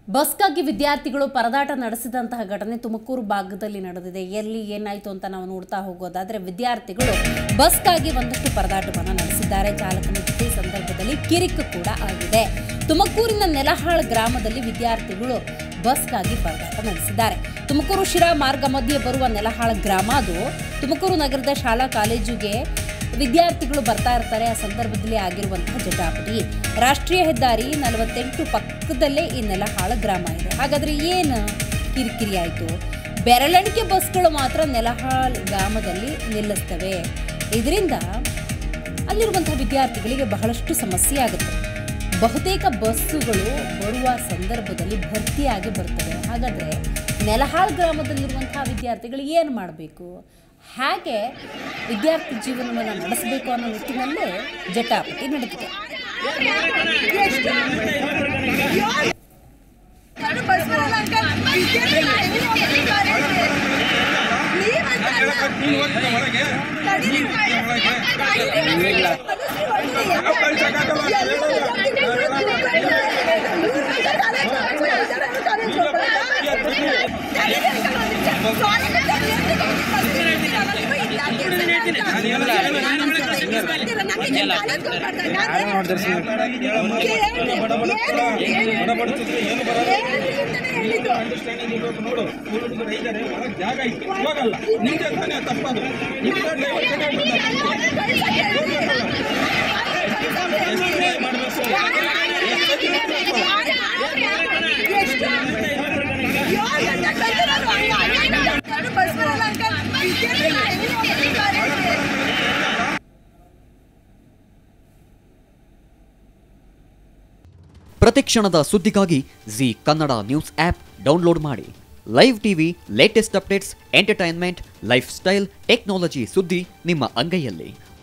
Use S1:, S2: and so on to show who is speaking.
S1: ಬಸ್ಗಾಗಿ ವಿದ್ಯಾರ್ಥಿಗಳು ಪರದಾಟ ನಡೆಸಿದಂತಹ ಘಟನೆ ತುಮಕೂರು ಭಾಗದಲ್ಲಿ ನಡೆದಿದೆ ಎಲ್ಲಿ ಏನಾಯಿತು ಅಂತ ನಾವು ನೋಡ್ತಾ ಹೋಗೋದಾದ್ರೆ ವಿದ್ಯಾರ್ಥಿಗಳು ಬಸ್ಗಾಗಿ ಒಂದಷ್ಟು ಪರದಾಟವನ್ನು ನಡೆಸಿದ್ದಾರೆ ಚಾಲಕನ ಜೊತೆ ಈ ಸಂದರ್ಭದಲ್ಲಿ ಕಿರಿಕು ಕೂಡ ಆಗಿದೆ ತುಮಕೂರಿನ ನೆಲಹಾಳ್ ಗ್ರಾಮದಲ್ಲಿ ವಿದ್ಯಾರ್ಥಿಗಳು ಬಸ್ಗಾಗಿ ಪರದಾಟ ನಡೆಸಿದ್ದಾರೆ ತುಮಕೂರು ಶಿರಾ ಮಾರ್ಗ ಮಧ್ಯೆ ಬರುವ ನೆಲಹಾಳ್ ಗ್ರಾಮ ಅದು ತುಮಕೂರು ನಗರದ ಶಾಲಾ ಕಾಲೇಜುಗೆ ವಿದ್ಯಾರ್ಥಿಗಳು ಬರ್ತಾ ಇರ್ತಾರೆ ಆ ಸಂದರ್ಭದಲ್ಲಿ ಆಗಿರುವಂತಹ ಜಟಾಪಟಿ ರಾಷ್ಟ್ರೀಯ ಹೆದ್ದಾರಿ ನಲವತ್ತೆಂಟು ಪಕ್ಕದಲ್ಲೇ ಈ ನೆಲಹಾಳ ಗ್ರಾಮ ಇದೆ ಹಾಗಾದ್ರೆ ಏನು ಕಿರಿಕಿರಿ ಆಯಿತು ಬೆರಳೆಣಿಕೆ ಬಸ್ಗಳು ಮಾತ್ರ ನೆಲಹಾಳ್ ಗ್ರಾಮದಲ್ಲಿ ನಿಲ್ಲಿಸ್ತವೆ ಇದರಿಂದ ಅಲ್ಲಿರುವಂತಹ ವಿದ್ಯಾರ್ಥಿಗಳಿಗೆ ಬಹಳಷ್ಟು ಸಮಸ್ಯೆ ಆಗುತ್ತೆ ಬಹುತೇಕ ಬಸ್ಸುಗಳು ಬರುವ ಸಂದರ್ಭದಲ್ಲಿ ಭರ್ತಿಯಾಗಿ ಬರ್ತವೆ ಹಾಗಾದರೆ ನೆಲಹಾಳ್ ಗ್ರಾಮದಲ್ಲಿರುವಂತಹ ವಿದ್ಯಾರ್ಥಿಗಳು ಏನು ಮಾಡಬೇಕು ಹೇಗೆ ವಿದ್ಯಾರ್ಥಿ ಜೀವನವನ್ನು ನಡೆಸಬೇಕು ಅನ್ನೋ ನಿಟ್ಟಿನಲ್ಲೇ ಜಟಾಪಟಿ ನಡೆದಿದೆ
S2: ಅಂಡರ್ಸ್ಟ್ಯಾಂಡಿಂಗ್ ಇರ್ಬೇಕು ನೋಡು ಹುಡುಗರು ಇದ್ದಾರೆ ಒಳಗೆ ಜಾಗ ಇತ್ತು ಹೋಗಲ್ಲ ನಿಂಗೆ ತಾನೇ ತಪ್ಪದು ನಿಮ್ಗೆ
S3: ಪ್ರತಿಕ್ಷಣದ ಸುದ್ದಿಗಾಗಿ Zee Kannada news app download ಮಾಡಿ live TV latest updates entertainment lifestyle technology ಸುದ್ದಿ ನಿಮ್ಮ ಅಂಗೈಯಲ್ಲಿ